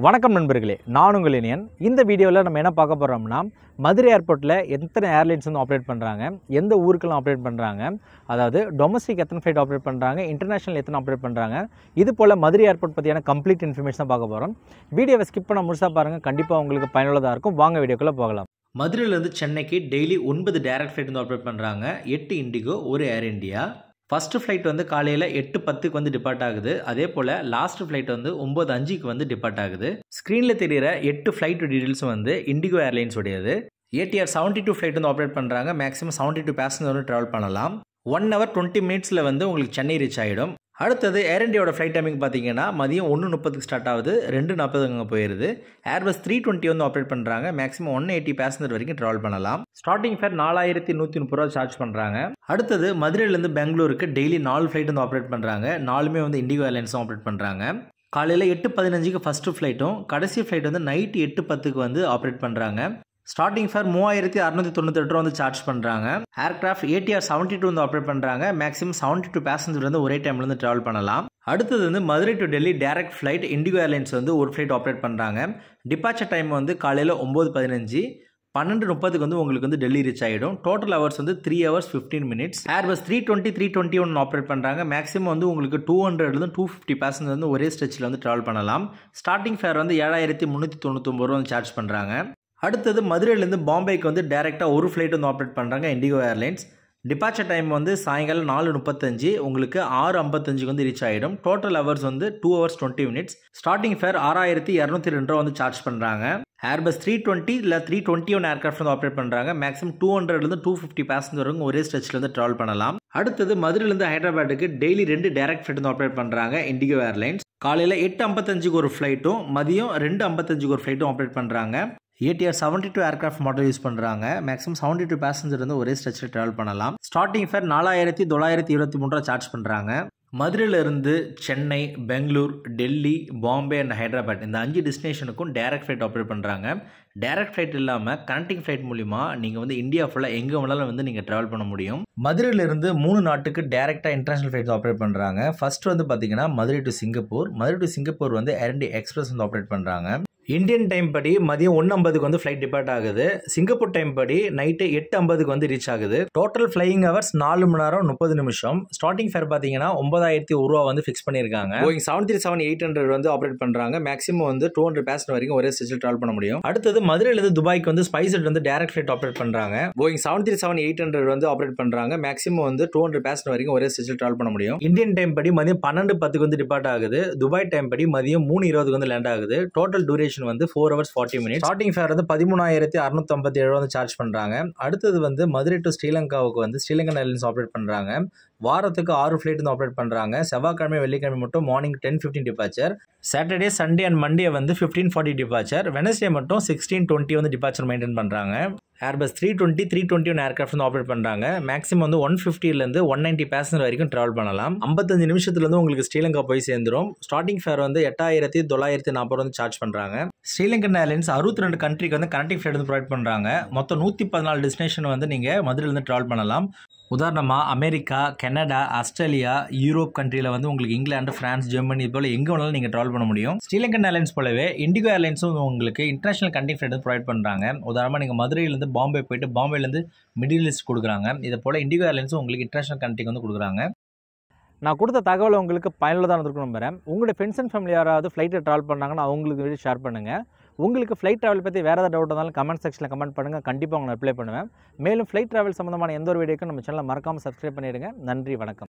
வணக்கம் நண்பர்களே நான் உங்கள் இனியன் இந்த வீடியோவில் நம்ம என்ன பார்க்க போகிறோம்னா மதுரை ஏர்போர்ட்டில் எத்தனை ஏர்லைன்ஸ் வந்து ஆப்ரேட் பண்ணுறாங்க எந்த ஊருக்கெல்லாம் ஆப்ரேட் பண்ணுறாங்க அதாவது டொமஸ்டிக் எத்தனை ஃப்ளைட் ஆப்ரேட் பண்ணுறாங்க இன்டர்நேஷனல் எத்தனை ஆப்ரேட் பண்ணுறாங்க இது போல் மதுரை ஏர்போர்ட் பற்றியான கம்ப்ளீட் இன்ஃபர்மேஷன் பார்க்க போகிறோம் வீடியோவை ஸ்கிப் பண்ண முழுசாக பாருங்கள் கண்டிப்பாக உங்களுக்கு பயனுள்ளதாக இருக்கும் வாங்க வீடியோக்குள்ளே போகலாம் மதுரையிலேருந்து சென்னைக்கு டெய்லி ஒன்பது டேரக்ட் ஃப்ளைட் வந்து ஆப்ரேட் பண்ணுறாங்க எட்டு இண்டிகோ ஒரு ஏர் இந்தியா ஃபஸ்ட்டு ஃப்ளைட் வந்து காலையில் எட்டு பத்துக்கு வந்து டிபார்ட் ஆகுது அதே போல் லாஸ்ட் ஃப்ளைட் வந்து ஒம்பது அஞ்சுக்கு வந்து டிபார்ட் ஆகுது ஸ்க்ரீனில் தெரியிற எட்டு ஃப்ளைட் டீட்டெயில்ஸும் வந்து இண்டிகோ ஏர்லைன்ஸ் உடையது ஏடிஆர் செவன்ட்டி டூ ஃப்ளைட் வந்து ஆப்ரேட் பண்ணுறாங்க மேக்ஸிமம் செவன்ட்டி டூ பேசஞ்சர் வந்து ட்ராவல் பண்ணலாம் ஒன் ஹவர் டுவெண்ட்டி மினிட்ஸில் வந்து உங்களுக்கு சென்னை ரீச் ஆகிடும் அடுத்தது ஏர் இண்டியாவோட ஃப்ளைட் டைமிங் பார்த்தீங்கன்னா மதியம் ஒன்று முப்பதுக்கு ஸ்டார்ட் ஆகுது ரெண்டு நாற்பது அங்கே போயிருது ஏர்பஸ் த்ரீ டுவெண்ட்டி வந்து ஆப்ரேட் பண்ணுறாங்க மேக்ஸிமம் ஒன் எயிட்டி பேசஞ்சர் வரைக்கும் ட்ராவல் பண்ணலாம் ஸ்டார்டிங் ஃபேர் நாலாயிரத்தி நூற்றி முப்பது ரூபா சார்ஜ் பண்ணுறாங்க அடுத்தது மதுரையிலேருந்து பெங்களூருக்கு டெய்லி நாலு ஃப்ளைட் வந்து ஆப்ரேட் பண்ணுறாங்க நாலுமே வந்து இண்டிகோ ஏர்லைன்ஸும் ஆப்ரேட் பண்ணுறாங்க காலையில் எட்டு பதினஞ்சுக்கு ஃபஸ்ட்டு ஃப்ளைட்டும் கடைசி ஃப்ளைட் வந்து நைட்டு எட்டு பத்துக்கு வந்து ஆப்ரேட் பண்ணுறாங்க ஸ்டார்டிங் ஃபேர் மூவாயிரத்தி அறுநூத்தி தொண்ணூத்தெட்டு ரூபா வந்து சார்ஜ் பண்ணுறாங்க ஏர்கிராஃப்ட் ஏடிஆர் செவன்ட்டி டூ வந்து ஆப்ரேட் பண்ணுறாங்க மேக்ஸிமம் செவன்ட்டி டூ பேசஞ்சர் வந்து ஒரே டைமில் வந்து ட்ராவல் பண்ணலாம் அடுத்தது வந்து Madurai to Delhi direct flight IndiGo airlines வந்து ஒரு ஃப்ளைட் ஆப்ரேட் பண்ணுறாங்க டிபார்ச்சர் டைம் வந்து காலையில் ஒம்பது பதினஞ்சு பன்னெண்டு முப்பதுக்கு வந்து உங்களுக்கு வந்து டெல்லி ரீச் ஆகிடும் டோட்டல் ஹவர்ஸ் வந்து three hours fifteen minutes Airbus three twenty three twenty one operate பண்ணுறாங்க மேக்ஸிமம் வந்து உங்களுக்கு டூ ஹண்ட்ரட்லேருந்து டூ ஃபிஃப்டி பேசஞ்சர் வந்து ஒரே ஸ்ட்ரெச்சில் வந்து ட்ராவல் பண்ணலாம் ஸ்டார்டிங் ஃபேர் வந்து ஏழாயிரத்தி முந்நூற்றி தொண்ணூத்தொம்பது ரூபா வந்து சார்ஜ் பண்ணுறாங்க அடுத்தது மதுரையிலேருந்து பாம்பேக்கு வந்து டேரெக்டாக ஒரு ஃப்ளைட் வந்து ஆப்ரேட் பண்ணுறாங்க இண்டிகோ ஏர்லைன்ஸ் டிபார்ச்சர் டைம் வந்து சாயங்காலம் நாலு முப்பத்தஞ்சு உங்களுக்கு ஆறு ஐம்பத்தஞ்சுக்கு வந்து ரீச் ஆகிடும் டோட்டல் ஹவர்ஸ் வந்து two hours twenty minutes starting fare ஆறாயிரத்தி இரநூத்தி ரெண்டு ரூபா வந்து சார்ஜ் பண்ணுறாங்க ஏர்பஸ் த்ரீ டுவெண்ட்டி இல்லை த்ரீ டுவெண்ட்டி ஒன் ஏர்க்ராஃப்ட் வந்து ஆப்ரேட் பண்ணுறாங்க மேக்ஸிமம் டூ ஹண்ட்ரட்லேருந்து டூ ஃபிஃப்டி பேசஞ்சர் வரைக்கும் ஒரே ஸ்ட்ரெச்சில் வந்து ட்ராவல் பண்ணலாம் அடுத்தது மதுரையிலேருந்து ஹைதராபாத்துக்கு டெய்லி ரெண்டு டேரக்ட் ஃப்ளைட் வந்து ஆப்ரேட் பண்ணுறாங்க இண்டிகோ ஏர்லைன்ஸ் காலையில் எட்டு ஐம்பத்தஞ்சுக்கு ஒரு ஃப்ளைட்டும் மதியம் ரெண்டு ஐம்பத்தஞ்சுக்கு ஒரு ஃப்ளைட்டும் ஆப்ரேட் பண்ணுறாங்க ATR seventy two aircraft model use பண்ணுறாங்க மேக்ஸிமம் செவன்ட்டி டூ பேசஞ்சர் வந்து ஒரே ஸ்ட்ரெச்சில் ட்ராவல் பண்ணலாம் ஸ்டார்டிங் ஃபேர் நாலாயிரத்தி தொள்ளாயிரத்தி இருபத்தி மூணு ரூபா சார்ஜ் பண்ணுறாங்க மதுரையிலிருந்து சென்னை பெங்களூர் டெல்லி பாம்பே அண்ட் ஹைதராபாத் இந்த அஞ்சு டெஸ்டினேஷனுக்கும் டேரக்ட் ஃப்ளைட் ஆப்ரேட் பண்ணுறாங்க டேரக்ட் ஃப்ளைட் இல்லாமல் கனெக்டிங் ஃப்ளைட் மூலிமா நீங்கள் வந்து இந்தியா ஃபுல்லாக எங்கே வேணாலும் வந்து நீங்கள் ட்ராவல் பண்ண முடியும் மதுரையிலிருந்து மூணு நாட்டுக்கு டேரெக்டாக இன்டர்நேஷனல் ஃப்ளைட் ஆப்ரேட் பண்ணுறாங்க ஃபர்ஸ்ட் வந்து பார்த்தீங்கன்னா Madurai to Singapore Madurai to Singapore வந்து ஏர்இண்டி எக்ஸ்பிரஸ் வந்து ஆப்ரேட் பண்ணுறாங்க இந்தியன் டைம் படி மதியம் ஒன்று ஐம்பதுக்கு வந்து ஃப்ளைட் டிபார்ட் ஆகுது சிங்கப்பூர் டைம் படி நைட்டு எட்டு ஐம்பதுக்கு வந்து ரீச் ஆகுது டோட்டல் ஃப்ளையிங் ஹவர்ஸ் நாலு மணி நேரம் முப்பது நிமிஷம் ஸ்டார்டிங் ஃபேர் பார்த்தீங்கன்னா ஒன்பதாயிரத்தி ஒரு ரூபா வந்து ஃபிக்ஸ் பண்ணியிருக்காங்க Boeing seven three seven eight hundred வந்து ஆப்ரேட் பண்ணுறாங்க மேக்ஸிமம் வந்து டூ ஹண்ட்ரட் பேசஞ்சர் வரைக்கும் ஒரே ஸ்டேஜில் ட்ராவல் பண்ண முடியும் அடுத்தது மதுரையிலேருந்து துபாய்க்கு வந்து ஸ்பைசட் வந்து டேரக்ட் ஃப்ளைட் ஆப்ரேட் பண்ணுறாங்க Boeing seven three seven eight hundred வந்து ஆப்ரேட் பண்ணுறாங்க மேக்ஸிமம் வந்து டூ ஹண்ட்ரட் பேசஞ்சர் வரைக்கும் ஒரே ஸ்டேஜில் ட்ராவல் பண்ண முடியும் இந்தியன் டைம் படி மதியம் பன்னெண்டு பத்துக்கு வந்து டிபார்ட் ஆகுது துபாய் டைம் படி மதியம் மூணு இருபதுக்கு வந்து லேண்ட் ஆகுது டோட்டல் டூரேஷன் வந்து four hours forty minutes starting fare வந்து பதிமூணாயிரத்தி அறுநூத்தம்பத்தி ஏழு வந்து சார்ஜ் பண்ணுறாங்க அடுத்தது வந்து மதுரை டு ஸ்ரீலங்காவுக்கு வந்து ஸ்ரீலங்கன் ஏர்லைன்ஸ் ஆப்ரேட் பண்ணுறாங்க வாரத்துக்கு ஆறு ஃப்ளைட் வந்து ஆப்ரேட் பண்ணுறாங்க செவ்வாய்க்கிழமை வெள்ளிக்கிழமை மட்டும் morning ten fifteen departure Saturday Sunday and Monday வந்து ஃபிஃப்டீன் ஃபார்ட்டி டிபார்ச்சர் வெனஸ்டே மட்டும் சிக்ஸ்டீன் டுவெண்ட்டி வந்து டிபார்ச்சர் மெயின்டைன் பண்ணுறாங்க Airbus three twenty three twenty one aircraft வந்து ஆப்ரேட் பண்ணுறாங்க மேக்ஸிமம் வந்து ஒன் ஃபிஃப்டிலேருந்து ஒன் நைன்ட்டி பேசஞ்சர் வரைக்கும் ட்ராவல் பண்ணலாம் ஐம்பத்தஞ்சு நிமிஷத்துலேருந்து உங்களுக்கு ஸ்ரீலங்கா போய் சேர்ந்துரும் ஸ்டார்டிங் ஃபேர் வந்து எட்டாயிரத்தி தொள்ளாயிரத்தி நாற்பது வந்து சார்ஜ் பண்ணுறாங்க ஸ்ரீலங்கன் ஏர்லைன்ஸ் அறுபத்தி ரெண்டு கண்ட்ரிக்கு வந்து கனெக்டிங் ஃப்ளைட் வந்து ப்ரொவைட் பண்ணுறாங்க மொத்தம் நூற்றி பதினாலு டெஸ்டினேஷன் வந்து நீங்கள் மதுரையிலேருந்து ட்ராவல் பண்ணலாம் உதாரணமாக அமெரிக்கா கனடா ஆஸ்திரேலியா யூரோப் கண்ட்ரியில் வந்து உங்களுக்கு இங்கிலாந்து ஃப்ரான்ஸ் ஜெர்மனி இது போல் எங்கே வேணாலும் நீங்கள் ட்ராவல் பண்ண முடியும் ஸ்ரீலங்கன் ஏர்லைன்ஸ் போலவே இண்டிகோ ஏர்லைன்ஸும் உங்களுக்கு இன்டர்நேஷனல் கண்டிங் ஃப்ளைட் வந்து ப்ரொவைட் பண்ணுறாங்க உதாரணமாக நீங்கள் மதுரையிலேருந்து பாம்பே போயிட்டு பாம்பேலேருந்து மிடில் ஈஸ்ட் கொடுக்குறாங்க இதை போல் இண்டிகோ ஏர்லைன்ஸும் உங்களுக்கு இன்டர்நேஷனல் கண்ட்ரிக்கு வந்து கொடுக்குறாங்க நான் கொடுத்த தகவல் உங்களுக்கு பயனுள்ளதாக இருந்திருக்கும் நம்புறேன் உங்களுடைய ஃப்ரெண்ட்ஸ் அண்ட் ஃபேமிலி யாராவது ஃப்ளைட்டில் ட்ராவல் பண்ணாங்கன்னா அவங்களுக்கு வீடியோ ஷேர் பண்ணுங்கள் உங்களுக்கு ஃப்ளைட் ட்ராவல் பற்றி வேறு ஏதாவது டவுட் இருந்தாலும் கமெண்ட் செக்ஷனில் கமெண்ட் பண்ணுங்கள் கண்டிப்பாக உங்களை ரிப்ளை பண்ணுவேன் மேலும் ஃப்ளைட் ட்ராவல் சம்மந்தமான எந்த ஒரு வீடியோக்கும் நம்ம சேனலை மறக்காமல் சப்ஸ்கிரைப் பண்ணிவிடுங்க நன்றி வணக்கம்